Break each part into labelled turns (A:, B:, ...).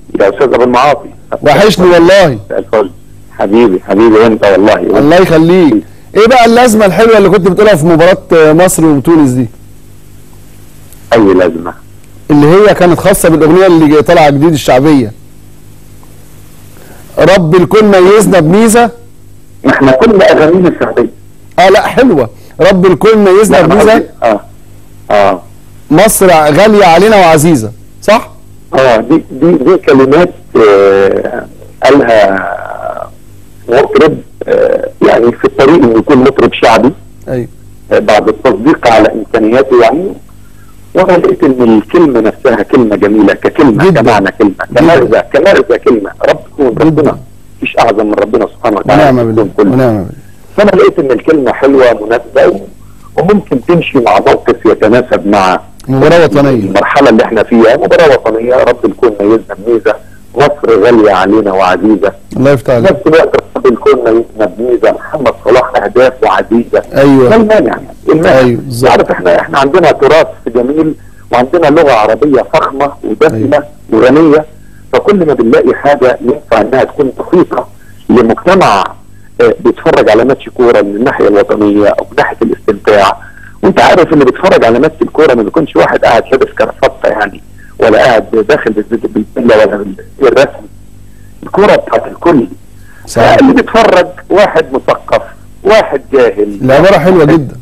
A: يا استاذ ابو المعاطي
B: وحشني والله
A: مساء الفل حبيبي حبيبي انت والله
B: الله يخليك ايه بقى اللازمه الحلوه اللي كنت بتقولها في مباراه مصر وتونس دي
A: اي لازمه
B: اللي هي كانت خاصه بالاغنيه اللي طالعه جديد الشعبيه رب الكون ميزنا بميزه
A: ما احنا كل اغانينا الشعبيه
B: اه لا حلوه رب الكون ميزنا
A: لا، ما
B: بميزه
A: قصدي- اه اه
B: مصر غاليه علينا وعزيزه صح
A: اه دي دي دي كلمات آه قالها مطرب آه يعني في الطريق انه يكون مطرب شعبي
B: ايوه
A: آه بعد التصديق على امكانياته يعني وانا لقيت ان الكلمه نفسها كلمه جميله ككلمه
B: جداً.
A: كمعنى كلمه كمغزى كمغزى كلمه رب تكون ربنا مفيش اعظم من ربنا سبحانه وتعالى
B: ونعم
A: في
B: بالله
A: الكون كله.
B: ونعم بالله
A: فانا لقيت ان الكلمه حلوه مناسبه و- وممكن تمشي مع موقف يتناسب مع
B: مباراه وطنيه
A: المرحله اللي احنا فيها مباراه وطنيه رب الكون ميزنا بميزه مصر غاليه علينا وعزيزه
B: الله يفتح
A: في
B: عليك
A: نفس الوقت رب الكون ميزنا بميزه محمد صلاح اهدافه عزيزه ما
B: ايوه
A: المانع يعني إيه المانع
B: أيوة، بالظبط.
A: عارف احنا احنا عندنا تراث جميل وعندنا لغه عربيه فخمه ودسمه وغنيه فكل ما بنلاقي حاجه ينفع انها تكون دقيقه لمجتمع آه، بيتفرج على ماتش كوره من الناحيه الوطنيه او من ناحيه الاستمتاع وانت عارف اللي بيتفرج على ماتش الكوره ما بيكونش واحد قاعد لابس كرافته يعني ولا قاعد داخل بالزي- بالفيلا ولا بالزي الرسمي الكوره بتاعت الكل
B: صحيح
A: اللي بيتفرج واحد مثقف واحد جاهل
B: العباره حلوه جدا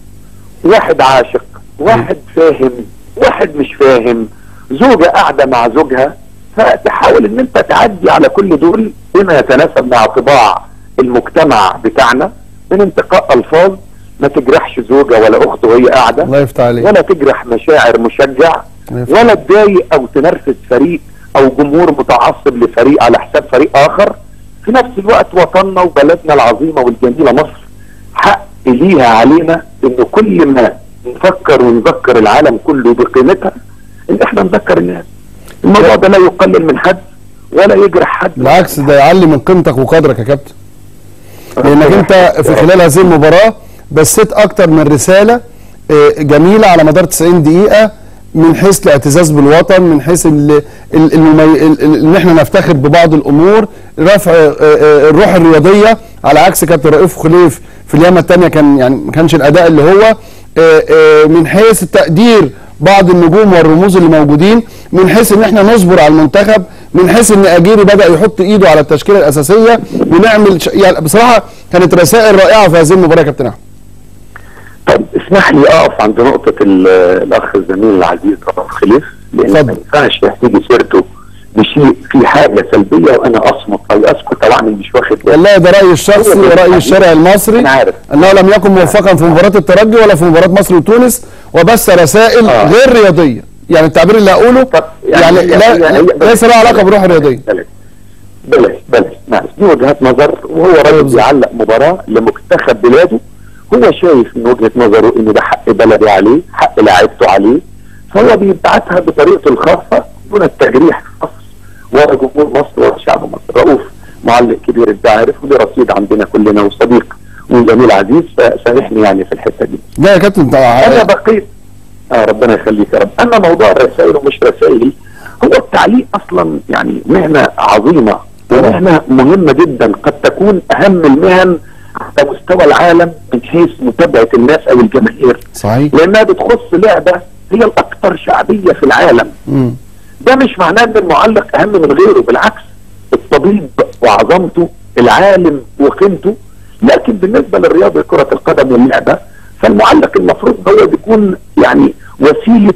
A: واحد عاشق واحد فاهم واحد مش فاهم زوجة قاعدة مع زوجها فتحاول ان انت تعدي على كل دول بما يتناسب مع طباع المجتمع بتاعنا من انتقاء الفاظ ما تجرحش زوجة ولا اخت وهي قاعدة
B: الله يفتح عليك
A: ولا تجرح مشاعر مشجع
B: الله يفتح
A: ولا تضايق او تنرفز فريق او جمهور متعصب لفريق على حساب فريق اخر في نفس الوقت وطننا وبلدنا العظيمه والجميله مصر حق ليها علينا ان كل ما نفكر ونذكر العالم كله بقيمتها ان احنا نذكر الناس الموضوع ده لا يقلل من حد ولا يجرح حد
B: بالعكس ده يعلي من قيمتك وقدرك يا كابتن لانك انت في خلال هذه المباراه بثيت اكتر من رساله آه، جميله على مدار 90 دقيقه من حيث الاعتزاز بالوطن من حيث ال- ال- الممي... ال- ال- ان احنا نفتخر ببعض الامور رفع آه، آه، الروح الرياضيه على عكس كابتن رؤوف خليف في اليامه الثانيه كان يعني ما كانش الاداء اللي هو آه، آه، من حيث التقدير بعض النجوم والرموز اللي موجودين من حيث ان احنا نصبر على المنتخب من حيث ان اجيري بدا يحط ايده على التشكيله الاساسيه ونعمل ش... يعني بصراحه كانت رسائل رائعه في هذه المباراه يا كابتن احمد
A: طب اسمح لي اقف عند نقطة ال- الاخ الزميل العزيز رؤوف خليف لان
B: اتفضل.
A: ما ينفعش تحتاج سيرته بشيء في حاجة سلبية وانا اصمت او اسكت او اعمل مش واخد بالي
B: والله ده رايي الشخصي وراي الشارع المصري
A: أنا عارف.
B: انه لم يكن موفقا في مباراه الترجي ولا في مباراه مصر وتونس وبث رسائل
A: آه.
B: غير رياضيه يعني التعبير اللي هقوله
A: طب
B: يعني,
A: هي-
B: لا
A: هي- هي-
B: ليس له علاقه بروح رياضيه
A: بلاش بلاش بلاش معلش دي وجهات نظر وهو راجل بيعلق مباراة لمنتخب بلاده هو شايف من وجهة نظره ان ده حق بلدي عليه حق لاعيبته عليه فهو بيبعتها بطريقته الخاصة دون التجريح في مصر ولا جمهور مصر ولا شعب مصر رؤوف معلق كبير انت عارف ودي رصيد عندنا كلنا وصديق وزميل عزيز فسامحني يعني في الحتة دي
B: لا يا كابتن
A: انا
B: انت
A: بقيت اه ربنا يخليك يا رب اما موضوع الرسائل ومش رسائل هو التعليق اصلا يعني مهنه عظيمه ومهنه مهمه جدا قد تكون اهم المهن على مستوى العالم من حيث متابعه الناس او الجماهير
B: صحيح
A: لانها بتخص لعبه هي الاكثر شعبيه في العالم
B: مم.
A: ده مش معناه ان المعلق اهم من غيره بالعكس الطبيب وعظمته العالم وقيمته لكن بالنسبه للرياضه كره القدم واللعبه فالمعلق المفروض هو بيكون يعني وسيله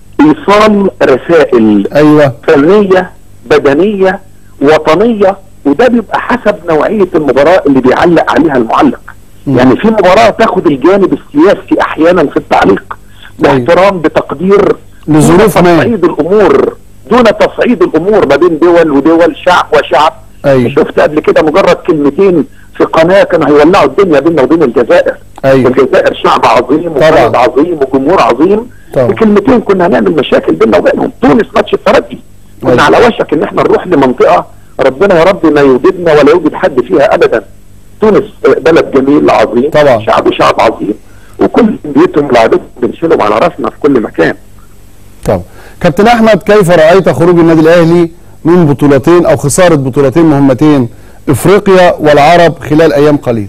A: ايصال رسائل
B: ايوه
A: فنيه بدنيه وطنيه وده بيبقى حسب نوعيه المباراه اللي بيعلق عليها المعلق
B: مم.
A: يعني في مباراه تاخد الجانب السياسي احيانا في التعليق باحترام بتقدير
B: لظروف
A: دون
B: ما.
A: تصعيد الامور دون تصعيد الامور ما بين دول ودول شعب وشعب
B: أيوة.
A: شفت قبل كده مجرد كلمتين في قناه كانوا هيولعوا الدنيا بيننا وبين الجزائر
B: أيوة.
A: الجزائر شعب عظيم
B: طبعا.
A: وبلد عظيم وجمهور عظيم
B: طبعا.
A: بكلمتين كنا هنعمل مشاكل بيننا وبينهم تونس ماتش الترجي كنا
B: أيوة.
A: على وشك ان احنا نروح لمنطقه ربنا يا رب ما يوجدنا ولا يوجد حد فيها ابدا تونس بلد جميل عظيم
B: طبعا.
A: شعب شعب عظيم وكل بيوتهم لعبتهم بنشيلهم على راسنا في كل مكان
B: طبعا كابتن احمد كيف رايت خروج النادي الاهلي من بطولتين او خساره بطولتين مهمتين افريقيا والعرب خلال ايام قليله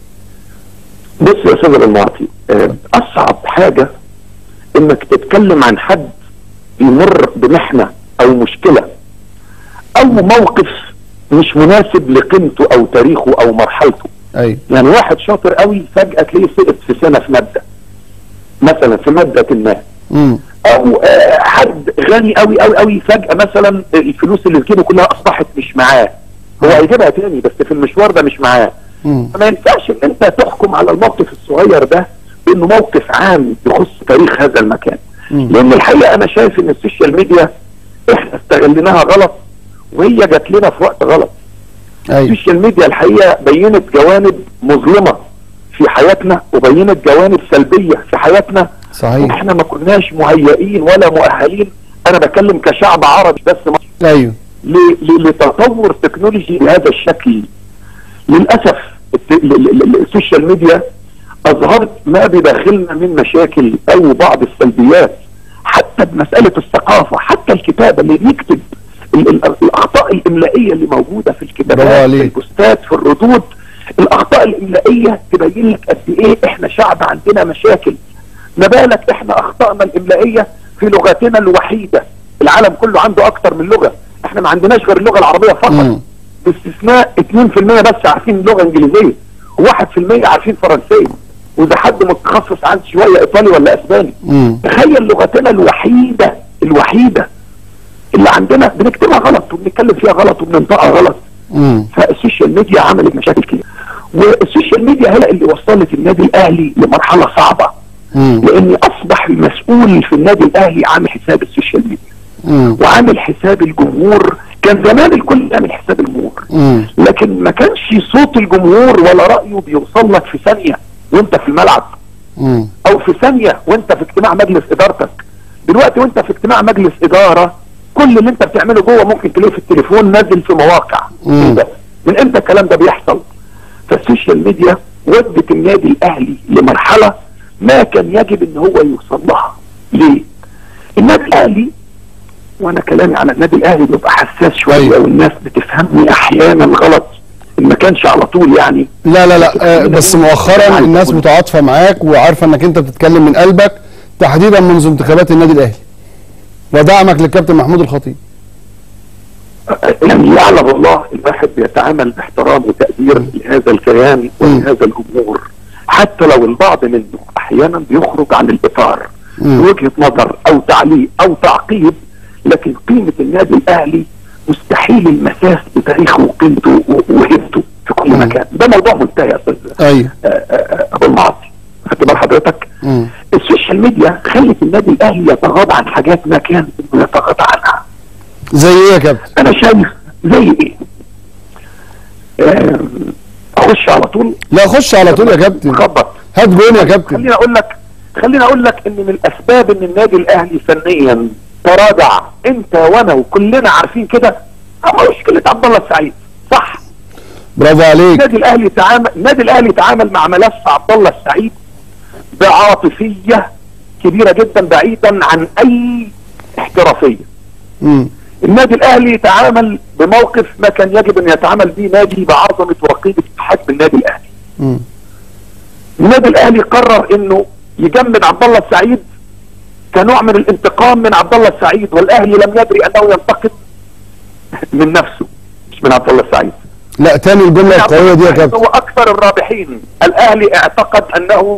A: بص يا استاذ المعطي آه، اصعب حاجه انك تتكلم عن حد يمر بمحنه او مشكله او موقف مش مناسب لقيمته او تاريخه او مرحلته
B: ايوه
A: يعني واحد شاطر قوي فجاه تلاقيه سقط في سنه في ماده مثلا في ماده ما
B: امم
A: او آه، حد غني قوي قوي قوي فجاه مثلا الفلوس اللي في جيبه كلها اصبحت مش معاه هو هيجيبها تاني بس في المشوار ده مش معاه
B: امم
A: فما ينفعش ان انت تحكم على الموقف الصغير ده بانه موقف عام يخص تاريخ هذا المكان
B: مم.
A: لان الحقيقه انا شايف ان السوشيال ميديا احنا استغليناها غلط وهي جات لنا في وقت غلط
B: ايوه
A: السوشيال ميديا الحقيقه بينت جوانب مظلمه في حياتنا وبينت جوانب سلبيه في حياتنا
B: صحيح
A: احنا ما كناش مهيئين ولا مؤهلين انا بتكلم كشعب عربي بس مصري
B: ايوه
A: ل- ل- لتطور تكنولوجي بهذا الشكل للاسف الت- ال- ال- ال- السوشيال ميديا اظهرت ما بداخلنا من مشاكل او بعض السلبيات حتى بمساله الثقافه حتى الكتابه اللي بيكتب ال- ال- الاخطاء الاملائيه اللي موجوده في
B: برافو
A: الكتابات في
B: عليك.
A: البوستات في الردود الاخطاء الاملائيه تبين لك قد ايه احنا شعب عندنا مشاكل ما بالك احنا اخطائنا الاملائيه في لغتنا الوحيده العالم كله عنده اكتر من لغه احنا ما عندناش غير اللغه العربيه فقط
B: مم.
A: باستثناء 2% بس عارفين اللغه الانجليزيه و1% عارفين فرنسيه واذا حد متخصص عنده شويه ايطالي ولا اسباني
B: امم
A: تخيل لغتنا الوحيده الوحيده اللي عندنا بنكتبها غلط وبنتكلم فيها غلط وبننطقها غلط
B: امم
A: فالسوشيال ميديا عملت مشاكل كتير والسوشيال ميديا هي اللي وصلت النادي الاهلي لمرحله صعبه
B: امم
A: لان اصبح المسؤول في النادي الاهلي عامل حساب السوشيال ميديا
B: امم
A: وعامل حساب الجمهور كان زمان الكل يعمل حساب الجمهور
B: امم
A: لكن ما كانش صوت الجمهور ولا رايه بيوصل لك في ثانيه وانت في الملعب
B: امم
A: او في ثانيه وانت في اجتماع مجلس ادارتك دلوقتي وانت في اجتماع مجلس اداره كل اللي انت بتعمله جوه ممكن تلاقيه في التليفون نازل في مواقع
B: مم.
A: إيه ده؟ من امتى الكلام ده بيحصل فالسوشيال ميديا ودت النادي الاهلي لمرحله ما كان يجب ان هو يوصل لها ليه النادي الاهلي وانا كلامي على النادي الاهلي بيبقى حساس شويه
B: أيوة.
A: والناس بتفهمني احيانا غلط إن ما كانش على طول يعني
B: لا لا لا آه، بس مؤخرا الناس متعاطفه معاك وعارفه انك انت بتتكلم من قلبك تحديدا منذ انتخابات النادي الاهلي ودعمك للكابتن محمود الخطيب
A: يعني يعلم الله الواحد بيتعامل باحترام وتقدير لهذا الكيان ولهذا الجمهور حتى لو البعض منه احيانا بيخرج عن الاطار
B: مم.
A: وجهه نظر او تعليق او تعقيب لكن قيمه النادي الاهلي مستحيل المساس بتاريخه وقيمته و- وهيبته في كل
B: مم.
A: مكان ده موضوع منتهي يا استاذ
B: ايوه
A: آه، آه، آه، ابو المعاصي خدت بال حضرتك
B: مم.
A: السوشيال ميديا خلت النادي الاهلي يتغاضى عن حاجات ما كان انه يتغاضى عنها
B: زي ايه يا كابتن
A: انا شايف زي ايه آم، اخش على طول
B: لا خش على طول يا كابتن
A: خبط
B: هات جون يا كابتن
A: خليني اقول لك خليني اقول لك ان من الاسباب ان النادي الاهلي فنيا تراجع انت وانا وكلنا عارفين كده أما مشكله عبد الله السعيد صح
B: برافو عليك
A: النادي الاهلي تعامل النادي الاهلي تعامل مع ملف عبد الله السعيد بعاطفيه كبيره جدا بعيدا عن اي احترافيه
B: مم.
A: النادي الاهلي تعامل بموقف ما كان يجب ان يتعامل به نادي بعظمه وقيمه حجم النادي الاهلي.
B: مم.
A: النادي الاهلي قرر انه يجمد عبد الله السعيد كنوع من الانتقام من عبد الله السعيد والاهلي لم يدري انه ينتقم من نفسه مش من عبد الله السعيد.
B: لا تاني الجمله
A: عبد الله
B: القويه دي يا
A: السعيد
B: كابتن
A: هو اكثر الرابحين، الاهلي اعتقد انه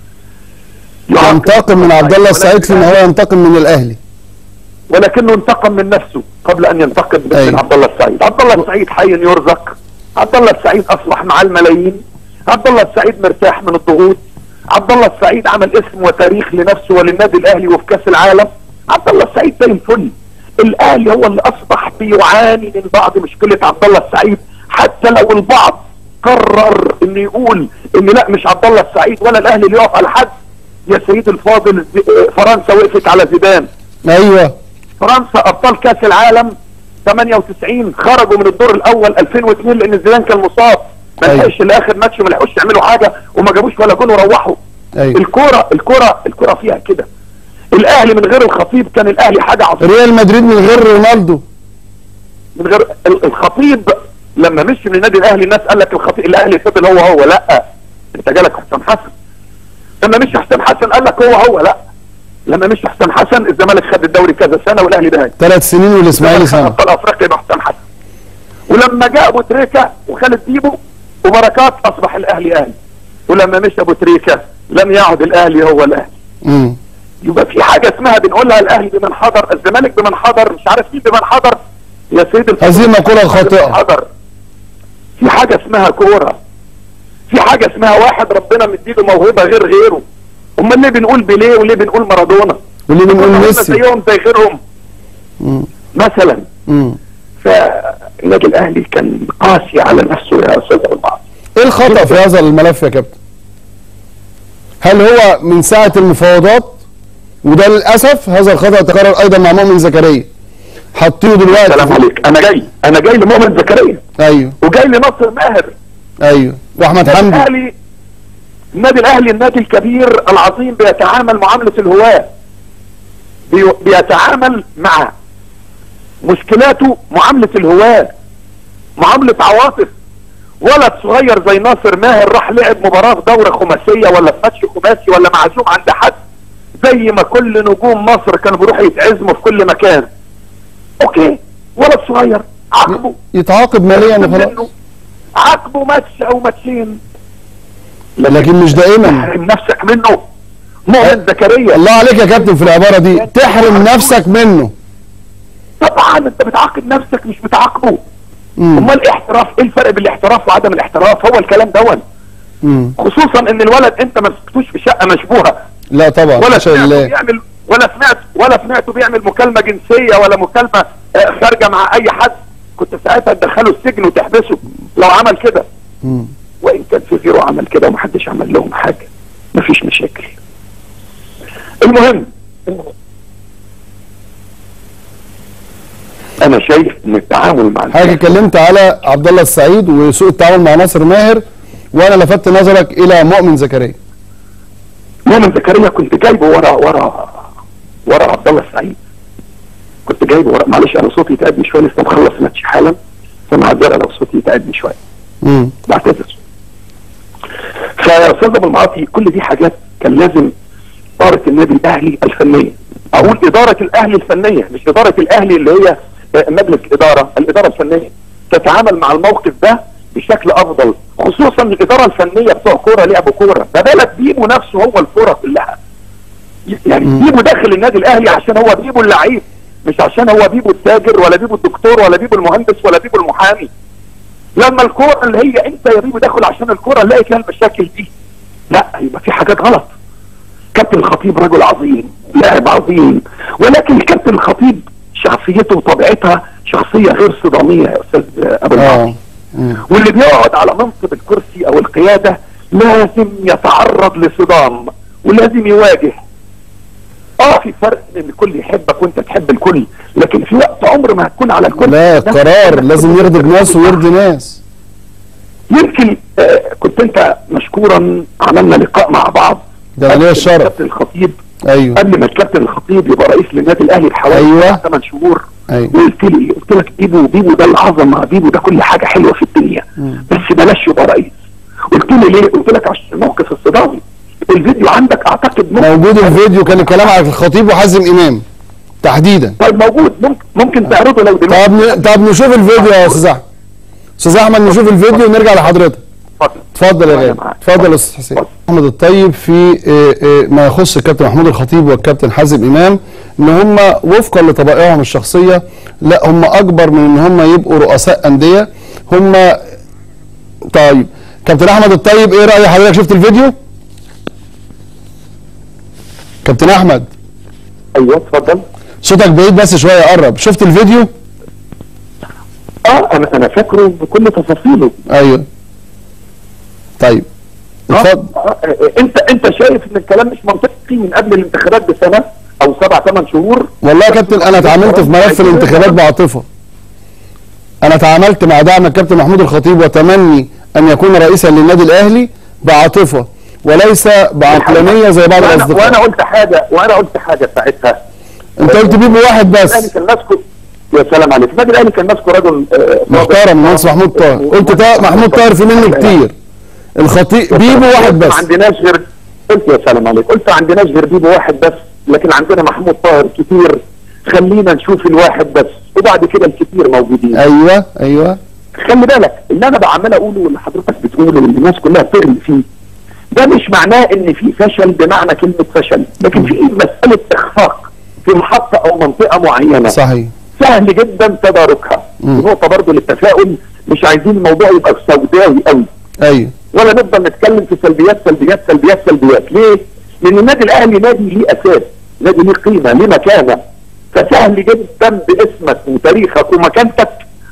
B: ينتقم من عبد الله السعيد في ان هو ينتقم من الاهلي
A: ولكنه انتقم من نفسه قبل ان ينتقم من
B: أيوة.
A: عبد الله السعيد عبد الله السعيد حي يرزق عبد الله السعيد اصبح مع الملايين عبد الله السعيد مرتاح من الضغوط عبد الله السعيد عمل اسم وتاريخ لنفسه وللنادي الاهلي وفي كاس العالم عبد الله السعيد زي الفل الاهلي هو اللي اصبح بيعاني من بعض مشكله عبد الله السعيد حتى لو البعض قرر انه يقول ان لا مش عبد الله السعيد ولا الاهلي اللي يقف على حد يا سيدي الفاضل زي- فرنسا وقفت على زيدان
B: ايوه
A: فرنسا ابطال كاس العالم 98 خرجوا من الدور الاول 2002 لان زيدان كان مصاب ما
B: أيوة.
A: لحقش لاخر ماتش ما لحقوش يعملوا حاجه وما جابوش ولا جون وروحوا
B: ايوه
A: الكوره الكوره الكوره فيها كده الاهلي من غير الخطيب كان الاهلي حاجه عظيمه
B: ريال مدريد من غير رونالدو
A: من غير ال- الخطيب لما مشي من النادي الاهلي الناس قال لك الخطيب الاهلي فضل هو هو لا انت جالك حسام حسن لما مشي حسام حسن قال لك هو هو لا لما مشي حسام حسن الزمالك خد الدوري كذا سنه والاهلي ده
B: ثلاث سنين والاسماعيلي
A: الزمالك خد
B: سنه
A: ابطال افريقيا مع حسام حسن ولما جاء ابو تريكه وخالد بيبو وبركات اصبح الاهلي اهلي ولما مشي ابو تريكه لم يعد الاهلي هو الاهلي
B: امم
A: يبقى في حاجه اسمها بنقولها الاهلي بمن حضر الزمالك بمن حضر مش عارف مين بمن حضر يا سيد الفضل
B: هذه مقولة خاطئة.
A: حضر في حاجه اسمها كوره في حاجه اسمها واحد ربنا مديله موهبه غير غيره امال ليه بنقول بيليه وليه بنقول مارادونا
B: واللي بنقول
A: هم
B: ميسي
A: زيهم زي غيرهم
B: مم.
A: مثلا
B: مم.
A: فالنادي الاهلي كان قاسي على نفسه يا استاذ ابو البعض
B: ايه الخطا في هذا الملف يا كابتن هل هو من ساعه المفاوضات وده للاسف هذا الخطا تكرر ايضا مع مؤمن زكريا حاطينه دلوقتي
A: سلام
B: في-
A: عليك انا جاي انا جاي لمؤمن زكريا
B: ايوه
A: وجاي لنصر ماهر
B: ايوه واحمد
A: النادي
B: حمدي
A: الاهلي النادي الاهلي النادي الكبير العظيم بيتعامل معامله الهواه بي- بيتعامل مع مشكلاته معامله الهواه معامله عواطف ولد صغير زي ناصر ماهر راح لعب مباراه في دوره خماسيه ولا في ماتش خماسي ولا معزوم عند حد زي ما كل نجوم مصر كانوا بيروحوا يتعزموا في كل مكان اوكي ولد صغير عاقبه
B: يتعاقب ماليا
A: منه.
B: وخلاص
A: عاقبه ماتش او ماتشين
B: لكن مش دائما
A: تحرم نفسك منه مؤمن زكريا
B: الله عليك يا كابتن في العباره دي تحرم نفسك منه
A: طبعا انت بتعاقب نفسك مش بتعاقبه
B: مم.
A: امال الاحتراف ايه الفرق بين الاحتراف وعدم الاحتراف هو الكلام دون
B: مم.
A: خصوصا ان الولد انت ما مسكتوش في شقه مشبوهه
B: لا طبعا
A: ولا
B: ما شاء
A: سمعته
B: الله
A: بيعمل ولا سمعت ولا سمعته بيعمل مكالمه جنسيه ولا مكالمه آه، خارجه مع اي حد كنت ساعتها تدخله السجن وتحبسه لو عمل كده
B: مم.
A: وان كان في غيره عمل كده ومحدش عمل لهم حاجه مفيش مشاكل المهم المهم. انا شايف ان التعامل مع
B: حضرتك اتكلمت على عبد الله السعيد وسوء التعامل مع ناصر ماهر وانا لفت نظرك الى مؤمن زكريا
A: مؤمن زكريا كنت جايبه ورا ورا ورا عبد الله السعيد كنت جايبه ورا معلش انا صوتي يتعبني شويه لسه مخلص ماتش حالا فمعذره لو صوتي يتعبني شويه
B: مم.
A: بعتذر فيا استاذ ابو المعاطي كل دي حاجات كان لازم اداره النادي الاهلي الفنيه اقول اداره الاهلي الفنيه مش اداره الاهلي اللي هي آه، مجلس الاداره الاداره الفنيه تتعامل مع الموقف ده بشكل افضل خصوصا الاداره الفنيه بتوع كوره لعبوا كوره ده بلد بيبو نفسه هو الكوره كلها يعني
B: مم.
A: بيبو داخل النادي الاهلي عشان هو بيبو اللعيب مش عشان هو بيبو التاجر ولا بيبو الدكتور ولا بيبو المهندس ولا بيبو المحامي لما الكوره اللي هي انت يا بيبو داخل عشان الكوره نلاقي فيها المشاكل دي لا يبقى في حاجات غلط كابتن الخطيب رجل عظيم لاعب عظيم ولكن الكابتن الخطيب شخصيته وطبيعتها شخصيه غير صداميه يا استاذ ابو المعاطي
B: اه مم.
A: واللي بيقعد على منصب الكرسي او القيادة لازم يتعرض لصدام ولازم يواجه اه في فرق ان الكل يحبك وانت تحب الكل لكن في وقت عمر ما هتكون على الكل
B: لا
A: ده-
B: قرار
A: ده-
B: لازم يرضي ناس ويرضي ناس
A: يمكن آه كنت انت مشكورا عملنا لقاء مع بعض
B: ده ليا الشرف
A: الكابتن الخطيب
B: ايوه
A: قبل ما الكابتن الخطيب يبقى رئيس للنادي الاهلي بحوالي
B: أيوة.
A: 8 شهور
B: ايوه
A: وقلت لي قلت لك بيبو بيبو ده العظمه بيبو ده كل حاجه حلوه في الدنيا
B: مم.
A: بس بلاش يبقى رئيس قلت لي ليه؟ قلت لك عشان الموقف الصدامي الفيديو عندك اعتقد ممكن
B: موجود الفيديو كان الكلام على الخطيب وحازم امام تحديدا
A: طيب موجود ممكن ممكن تعرضه لو دلوقتي
B: طب ن- طب نشوف الفيديو يا استاذ احمد استاذ احمد نشوف الفيديو ونرجع لحضرتك
A: اتفضل
B: اتفضل يا
A: أنا
B: غالي
A: معاك.
B: اتفضل يا استاذ حسين
A: اتفضل.
B: محمد الطيب في آه، آه، ما يخص الكابتن محمود الخطيب والكابتن حازم امام ان هم وفقا لطبائعهم الشخصيه لا هم اكبر من ان هم يبقوا رؤساء انديه هم طيب كابتن احمد الطيب ايه راي حضرتك شفت الفيديو كابتن احمد
A: ايوه اتفضل
B: صوتك بعيد بس شويه قرب شفت الفيديو
A: اه انا انا فاكره بكل تفاصيله
B: ايوه طيب
A: آه،
B: اتفضل
A: آه، آه، انت انت شايف ان الكلام مش منطقي من قبل الانتخابات بسنه او سبع ثمان شهور
B: والله يا كابتن انا اتعاملت في ملف الانتخابات بعاطفه انا تعاملت مع دعم الكابتن محمود الخطيب وتمني ان يكون رئيسا للنادي الاهلي بعاطفه وليس بعقلانيه زي بعض
A: وانا, وأنا
B: الاصدقاء
A: قلت حاجه وانا قلت حاجه ساعتها
B: انت قلت بيبو واحد
A: الاهلي
B: بس
A: كان ماسكه يا سلام عليك النادي الاهلي كان ماسكه رجل آه،
B: محترم المهندس محمود طاهر قلت طاهر محمود طاهر في منه كتير الخطيب بيبو واحد
A: ما
B: بس
A: عندناش غير قلت يا سلام عليك قلت ما عندناش غير بيبو واحد بس لكن عندنا محمود طاهر كتير خلينا نشوف الواحد بس وبعد كده الكتير موجودين
B: ايوه ايوه
A: خلي بالك اللي انا بعمل اقوله واللي حضرتك بتقوله واللي الناس كلها بترمي فيه ده مش معناه ان في فشل بمعنى كلمه فشل لكن في مساله اخفاق في محطه او منطقه معينه
B: صحيح
A: سهل جدا تداركها
B: مم.
A: نقطه برضه للتفاؤل مش عايزين الموضوع يبقى سوداوي قوي
B: ايوه
A: ولا نفضل نتكلم في سلبيات سلبيات سلبيات سلبيات ليه؟ لان النادي الاهلي نادي ليه اساس نادي ليه قيمه ليه مكانه فسهل جدا باسمك وتاريخك ومكانتك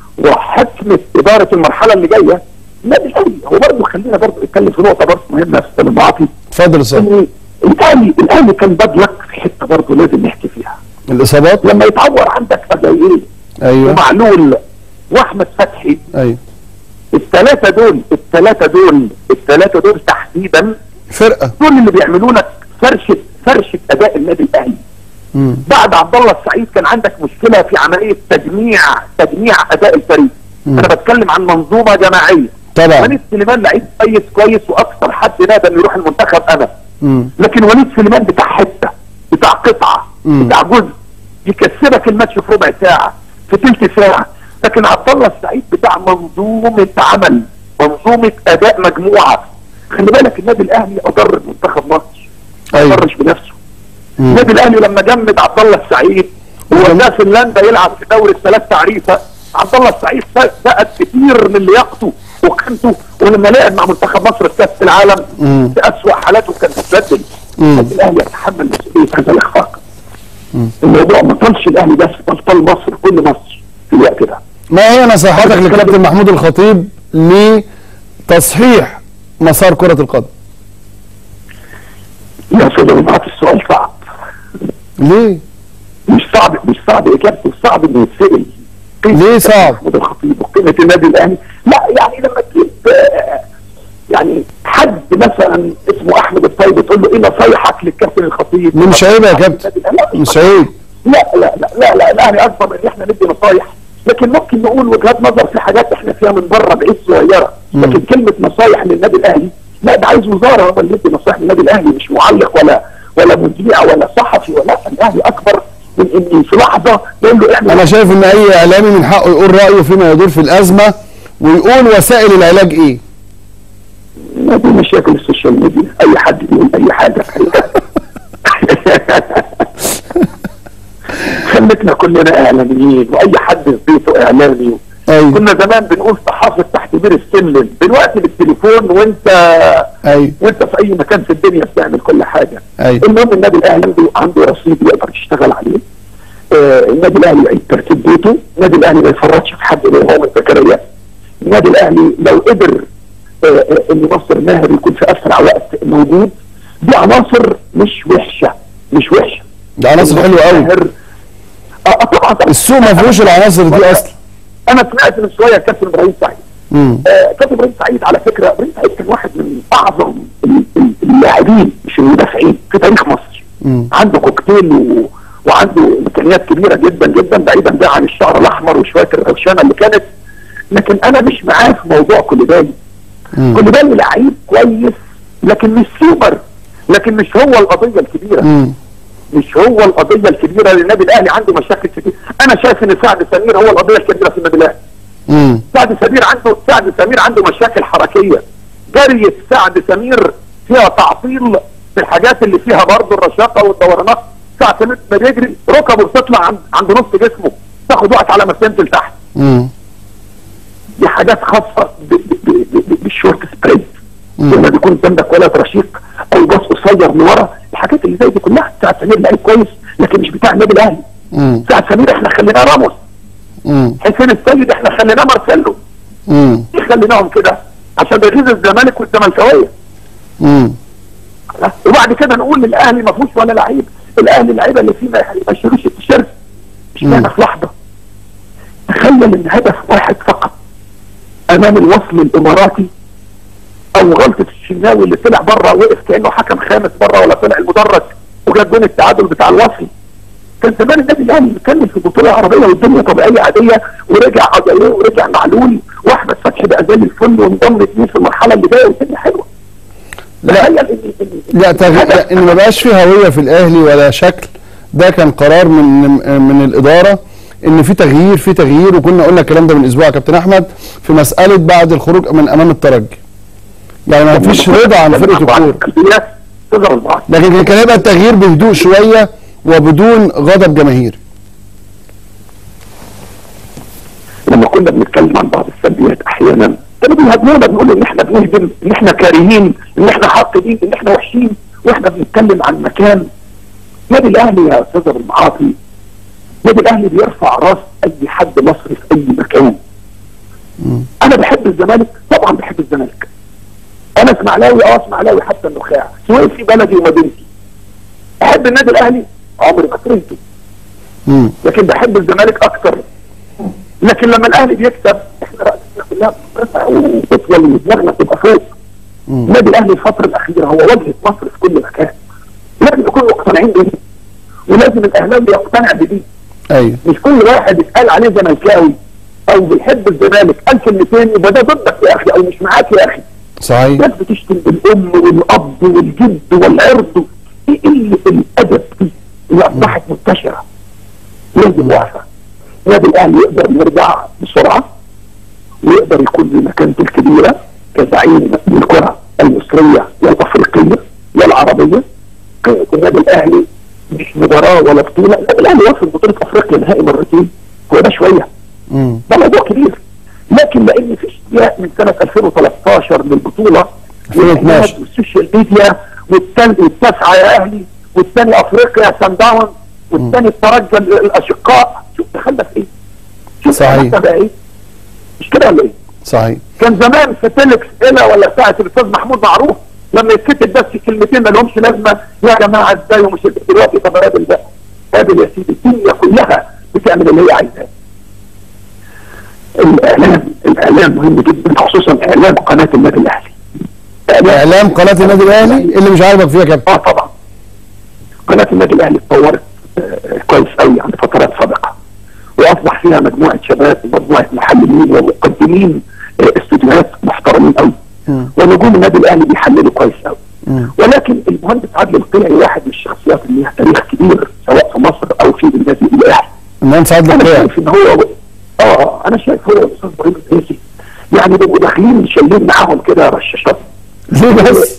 A: وحكمه اداره المرحله اللي جايه النادي الاهلي هو برضه خلينا برضه نتكلم في نقطه برضه مهمه يا استاذ المعاطي
B: اتفضل يا استاذ
A: ان الاهلي الاهلي كان باد لك في حته برضه لازم نحكي فيها
B: الاصابات
A: لما يتعور عندك زي ايه؟
B: ايوه
A: ومعلول واحمد فتحي
B: ايوه
A: الثلاثه دول الثلاثه دول الثلاثه دول تحديدا
B: فرقه
A: دول اللي بيعملوا لك فرشه فرشه اداء النادي الاهلي
B: مم.
A: بعد عبد الله السعيد كان عندك مشكله في عمليه تجميع تجميع اداء الفريق
B: مم.
A: انا بتكلم عن منظومه جماعيه
B: طبعا
A: وليد سليمان لعيب كويس كويس واكثر حد نادى انه يروح المنتخب انا
B: مم.
A: لكن وليد سليمان بتاع حته بتاع قطعه
B: مم.
A: بتاع جزء يكسبك الماتش في ربع ساعه في ثلث ساعه لكن عبد الله السعيد بتاع منظومه عمل منظومه اداء مجموعه خلي بالك النادي الاهلي اضر منتخب مصر ما
B: أيوة.
A: اضرش بنفسه
B: مم.
A: النادي الاهلي لما جمد عبد الله السعيد ووداه فنلندا يلعب في دوري الثلاث تعريفه عبد الله السعيد فقد كتير من لياقته وقيمته ولما لعب مع منتخب مصر في كاس العالم
B: مم.
A: في اسوء حالاته كان متبدل
B: مم.
A: النادي الاهلي يتحمل مسؤوليه هذا الاخفاق الموضوع ما طالش الاهلي بس بل طال مصر كل مصر في الوقت ده
B: ما هي نصيحتك لكابتن محمود الخطيب لتصحيح مسار كرة القدم
A: يا استاذ معاك السؤال صعب
B: ليه
A: مش صعب مش صعب اجابته صعب انه يتسال قيمة
B: ليه صعب؟
A: محمود الخطيب وقيمه النادي الاهلي لا يعني لما تجيب آه، يعني حد مثلا اسمه احمد الطيب تقول له ايه نصايحك للكابتن الخطيب
B: مش عيب يا كابتن
A: لا
B: مش عيب
A: لا لا لا لا, لا الاهلي اكبر من ان احنا ندي نصايح لكن ممكن نقول وجهات نظر في حاجات احنا فيها من بره بعيد صغيره لكن كلمه نصايح للنادي الاهلي لا ده عايز وزاره هو اللي يدي نصايح للنادي الاهلي مش معلق ولا ولا مذيع ولا صحفي ولا الاهلي اكبر من ان في لحظه يقول له اعمل
B: انا شايف ان اي اعلامي من حقه يقول رايه فيما يدور في الازمه ويقول وسائل العلاج ايه
A: ما دي مشاكل السوشيال ميديا اي حد بيقول اي حاجه في اي حاجه خلتنا كلنا اعلاميين واي حد في بيته اعلامي
B: ايوه
A: كنا زمان بنقول صحافه تحت بير السلم دلوقتي بالتليفون وانت
B: ايوه
A: وانت في اي مكان في الدنيا بتعمل كل حاجه
B: ايوه
A: المهم النادي الاهلي عنده عنده رصيد يقدر يشتغل عليه آه النادي الاهلي يعيد ترتيب بيته النادي الاهلي ما يفرطش في حد غير هو من زكريا النادي الاهلي لو قدر آه آه ان ناصر ماهر يكون في اسرع وقت موجود دي عناصر مش وحشه مش وحشه
B: ده عناصر حلوه قوي
A: ماهر- اه آه، طبعا طبعا
B: السوق ما فيهوش العناصر دي اصلا
A: انا سمعت من شويه كابتن ابراهيم سعيد
B: امم
A: آه، كابتن ابراهيم سعيد على فكره ابراهيم سعيد كان واحد من اعظم ال- ال- اللاعبين مش المدافعين في تاريخ مصر
B: مم.
A: عنده كوكتيل و... وعنده امكانيات كبيره جدا جدا بعيدا بقى عن الشعر الاحمر وشويه الروشنه اللي كانت لكن انا مش معاه في موضوع كوليبالي
B: مم.
A: كوليبالي لعيب كويس لكن مش سوبر لكن مش هو القضيه الكبيره
B: امم
A: مش هو القضيه الكبيره للنادي الاهلي عنده مشاكل كتير انا شايف ان سعد سمير هو القضيه الكبيره في النادي الاهلي
B: امم
A: سعد سمير عنده سعد سمير عنده مشاكل حركيه جرية سعد سمير فيها تعطيل في الحاجات اللي فيها برضه الرشاقه والدورانات سعد سمير ما بيجري ركبه بتطلع عند عند نص جسمه تاخد وقت على ما تنزل تحت
B: امم
A: دي حاجات خاصه ب- ب- ب- ب- بالشورت سبريد لما بيكون جنبك ولا رشيق او باص قصير لورا الحاجات اللي زي دي كلها سعد سمير لعيب كويس لكن مش بتاع النادي الاهلي
B: امم
A: سعد سمير احنا خليناه راموس
B: امم
A: حسين السيد احنا خليناه مارسيلو
B: امم
A: ليه خليناهم كده عشان بيغيظ الزمالك والزملكاويه
B: امم
A: وبعد كده نقول للاهلي ما فيهوش ولا لعيب الاهلي اللعيبه اللي فيه ما يشيلوش التيشيرت مش
B: مم.
A: معنى في لحظه تخيل ان هدف واحد فقط امام الوصل الاماراتي او غلطه الشناوي اللي طلع بره وقف كانه حكم خامس بره ولا طلع المدرج وجاب جون التعادل بتاع الوصل كان زمان النادي الاهلي بيتكلم في البطوله العربيه والدنيا طبيعيه عاديه ورجع عجليه ورجع معلول واحمد فتحي بقى زي الفل وانضم اثنين في المرحله اللي جايه والدنيا حلوه
B: لا.
A: تخيل ان إن-
B: لا تغيير لا، ان ما بقاش في هويه في الاهلي ولا شكل ده كان قرار من من الاداره ان في تغيير في تغيير وكنا قلنا الكلام ده من اسبوع يا كابتن احمد في مساله بعد الخروج من امام الترجي يعني ما فيش رضا عن فرقه الكوره
A: القلبيات تظهر البعض
B: لكن كان هيبقى التغيير بهدوء شويه وبدون غضب جماهيري
A: لما كنا بنتكلم عن بعض السلبيات احيانا كانوا بيهاجمونا بنقول ان احنا بنهدم ان احنا كارهين ان احنا حاقدين ان احنا وحشين واحنا بنتكلم عن مكان نادي الاهلي يا استاذ ابو المعاطي نادي الاهلي بيرفع راس اي حد مصري في اي مكان انا بحب الزمالك طبعا بحب الزمالك انا اسماعيلاوي اه اسماعيلاوي حتى النخاع سويسي بلدي ومدينتي احب النادي الاهلي عمري ما كرهته
B: مم.
A: لكن بحب الزمالك اكتر لكن لما الاهلي بيكسب احنا رأسنا كلها بترفع وبتطول ودماغنا تبقى فوق
B: مم.
A: النادي الاهلي الفتره الاخيره هو واجهه مصر في كل مكان لازم نكون مقتنعين بدي ولازم الاهلاوي يقتنع بدي
B: ايوه
A: مش كل واحد يتقال عليه زملكاوي او بيحب الزمالك قال كلمتين يبقى ده ضدك يا اخي او مش معاك يا اخي
B: صحيح
A: ناس بتشتم بالام والاب والجد والعرض ايه قله الادب دي اللي اصبحت منتشره لازم واقفه النادي الاهلي يقدر يرجع بسرعه ويقدر يكون له مكانته الكبيره كزعيم للكره المصريه والافريقيه والعربيه قيمه النادي الاهلي مش مباراه ولا بطوله النادي الاهلي وصل بطوله افريقيا نهائي مرتين هو ده شويه
B: مم.
A: ده موضوع كبير لكن لان في اشتياق من سنه 2013 للبطوله
B: 2012.
A: والإعلانات والسوشيال ميديا والثاني والتاسعه يا اهلي والثاني افريقيا سان داون والثاني الترجي الاشقاء شوف دخلنا في ايه؟ شوف
B: صحيح.
A: دخلنا بقى ايه؟ مش كده ولا ايه؟
B: صحيح
A: كان زمان في تيلكس إلا ولا ساعة الأستاذ محمود معروف لما يتكتب بس كلمتين ما لهمش لازمة يا جماعة ازاي ومش دلوقتي طب قابل ده قابل يا سيدي الدنيا كلها بتعمل اللي هي عايزاه الإعلام الإعلام مهم جدا خصوصا إعلام قناة النادي الأهلي إعلام
B: اعلام قناه النادي الاهلي اللي مش عاجبك فيها يا كابتن
A: اه طبعا قناة النادي الأهلي اتطورت آه، كويس قوي عن فترات سابقة وأصبح فيها مجموعة شباب ومجموعة محللين ومقدمين آه، استوديوهات محترمين قوي
B: مم.
A: ونجوم النادي الأهلي بيحللوا كويس قوي
B: مم.
A: ولكن المهندس عادل القيعي واحد من الشخصيات اللي ليها تاريخ كبير سواء في مصر أو في النادي الأهلي
B: المهندس عادل
A: انا
B: القيعي
A: شايف ان هو اه انا شايف هو الاستاذ ابراهيم الدريسي يعني بيبقوا داخلين شايلين معاهم كده رشاشات
B: ليه بس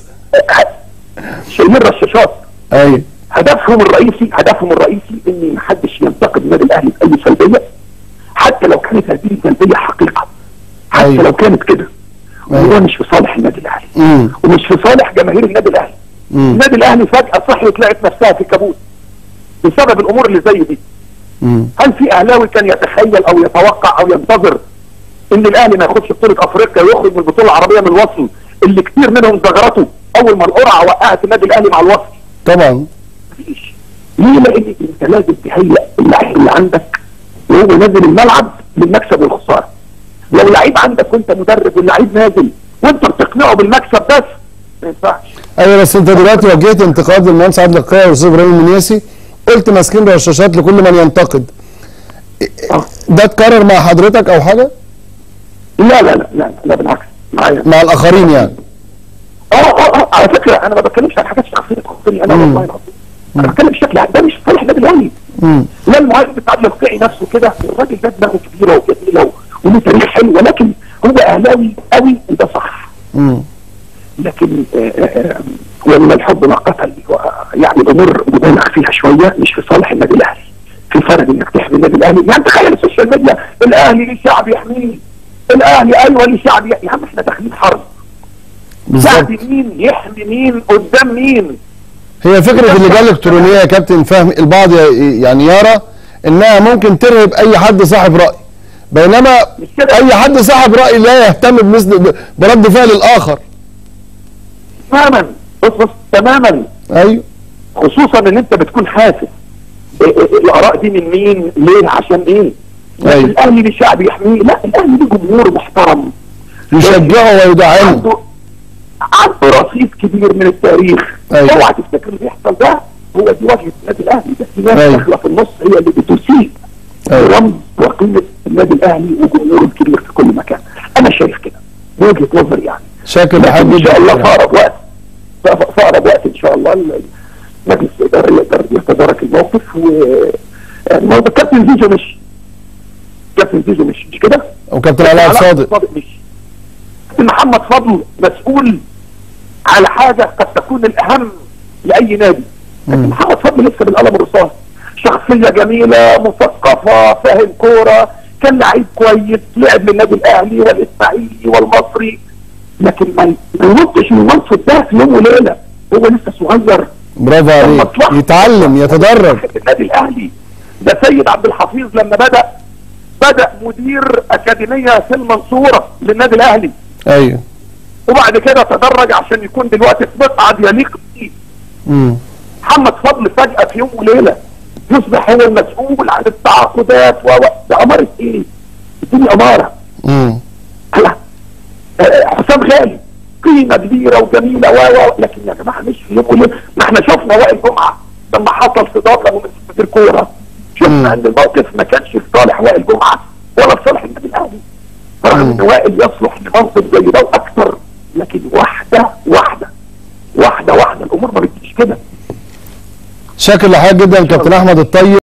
A: شايلين رشاشات
B: ايوه
A: هدفهم الرئيسي هدفهم الرئيسي ان محدش ينتقد النادي الاهلي باي سلبيه حتى لو كانت هذه سلبيه حقيقه حتى
B: أيوة.
A: لو كانت كده
B: أيوة.
A: وهو مش في صالح النادي الاهلي
B: مم.
A: ومش في صالح جماهير النادي الاهلي
B: مم.
A: النادي الاهلي فجاه صحيت لقت نفسها في كابوس بسبب الامور اللي زي دي
B: مم.
A: هل في اهلاوي كان يتخيل او يتوقع او ينتظر ان الاهلي ما ياخدش بطوله افريقيا ويخرج من البطوله العربيه من الوصل اللي كتير منهم زغرته اول ما القرعه وقعت النادي الاهلي مع الوصل
B: طبعا
A: مفيش ليه لان انت لازم تهيئ اللعيب اللي عندك وهو نازل الملعب للمكسب والخساره لو لعيب عندك وانت مدرب واللعيب نازل وانت بتقنعه بالمكسب بس ما ينفعش
B: ايوه بس انت دلوقتي وجهت انتقاد للمهندس عادل القيعي والاستاذ ابراهيم المنيسي قلت ماسكين رشاشات لكل من ينتقد
A: آه.
B: ده اتكرر مع حضرتك او حاجه
A: لا لا لا لا, لا بالعكس معايا
B: مع الاخرين يعني
A: اه اه اه على فكره انا ما بتكلمش عن حاجات شخصيه تخصني انا
B: مم.
A: والله العظيم انا بتكلم بشكل عام ده مش صالح النادي الاهلي
B: مم.
A: لا المهاجم بتاع الفقعي نفسه كده الراجل ده دماغه كبيره وجميله و- وله تاريخ حلو ولكن هو اهلاوي قوي وده صح
B: مم.
A: لكن آه، آه، ومن الحب ما قتل و- يعني الامور مبالغ فيها شويه مش في صالح النادي الاهلي في فرق انك تحمي النادي الاهلي يعني تخيل السوشيال ميديا الاهلي ليه شعب يحميه الاهلي ايوه ليه شعب يحميه يا عم احنا داخلين حرب
B: بالظبط
A: شعب مين يحمي مين قدام مين
B: هي فكره اللجان الالكترونيه يا كابتن فهم البعض ي- يعني يرى انها ممكن ترهب اي حد صاحب راي بينما
A: مش كده.
B: اي حد صاحب راي لا يهتم بمثل ب- برد فعل الاخر
A: تماما بص بص تماما
B: ايوه
A: خصوصا ان انت بتكون حاسس إيه- إيه- الاراء دي من مين ليه عشان ايه لكن
B: أيوة.
A: الاهلي ليه شعب يحميه لا الاهلي ليه جمهور محترم
B: يشجعه ويدعمه
A: عنده عنده رصيد كبير من التاريخ
B: أيوة.
A: اوعى تفتكر اللي بيحصل ده هو دي واجهه النادي الاهلي بس في ناس
B: أيوة.
A: داخله في النص هي اللي بتسيء
B: أيوة.
A: رمز وقيمه النادي الاهلي وجمهوره الكبير في كل مكان انا شايف كده من وجهه نظري يعني
B: شاكر لحضرتك
A: لكن ان
B: جدا
A: شاء الله في
B: دكتور.
A: اقرب وقت في اقرب وقت ان شاء الله ال- مجلس الاداره يقدر يتدارك الموقف و الموضوع كابتن زيزو مش كابتن زيزو مش مش كده؟
B: وكابتن علاء
A: علاء
B: صادق
A: مش كابتن محمد فضل مسؤول على حاجه قد تكون الاهم لاي نادي لكن
B: مم.
A: محمد فضل لسه بالقلم الرصاص شخصيه جميله مثقفه فاهم كوره كان لعيب كويس لعب للنادي الاهلي والاسماعيلي والمصري لكن ما ما ينطش من المنصب ده في يوم وليله هو لسه صغير
B: برافو عليك
A: مصلحة.
B: يتعلم يتدرج
A: في النادي الاهلي ده سيد عبد الحفيظ لما بدا بدا مدير اكاديميه في المنصوره للنادي الاهلي
B: ايوه
A: وبعد كده تدرج عشان يكون دلوقتي في مقعد يليق بيه
B: امم
A: محمد فضل فجاه في يوم وليله يصبح هو المسؤول عن التعاقدات و و- ده اماره ايه؟ الدنيا اماره
B: امم
A: هلا آه، حسام غالي قيمه كبيره وجميله و و لكن يا جماعه مش في يوم وليله ما احنا شفنا وائل جمعه لما حصل صدام له من مدير كوره
B: مم.
A: شفنا ان الموقف ما كانش في صالح وائل جمعه ولا في صالح النادي الاهلي رغم
B: مم.
A: ان وائل يصلح لمنصب زي ده واكثر لكن واحده واحده واحده واحده الامور ما بتجيش كده
B: شاكر لحضرتك جدا كابتن احمد الطيب